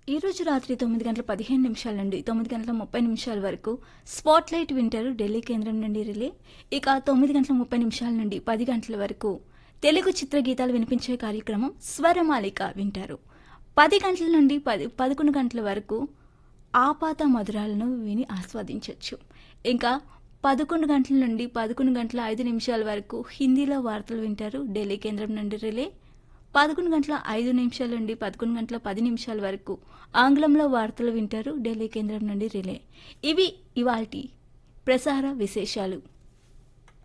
ఈ రోజు రాత్రి తొమ్మిది గంటల పదిహేను నిమిషాల నుండి తొమ్మిది గంటల ముప్పై నిమిషాల వరకు స్పాట్ లైట్ వింటారు ఢిల్లీ కేంద్రం నుండి రిలే ఇక తొమ్మిది గంటల ముప్పై నిమిషాల నుండి పది గంటల వరకు తెలుగు చిత్ర గీతాలు వినిపించే కార్యక్రమం స్వరమాలిక వింటారు పది గంటల నుండి పది పదకొండు గంటల వరకు ఆపాత మధురాలను విని ఆస్వాదించవచ్చు ఇంకా పదకొండు గంటల నుండి పదకొండు గంటల ఐదు నిమిషాల వరకు హిందీలో వార్తలు వింటారు ఢిల్లీ కేంద్రం నుండి రిలే పదకొండు గంటల ఐదు నిమిషాల నుండి పదకొండు గంటల పది నిమిషాల వరకు ఆంగ్లంలో వార్తలు వింటారు ఢిల్లీ కేంద్రం నుండి రిలే ఇవి ఇవాల్టి ప్రసార విశేషాలు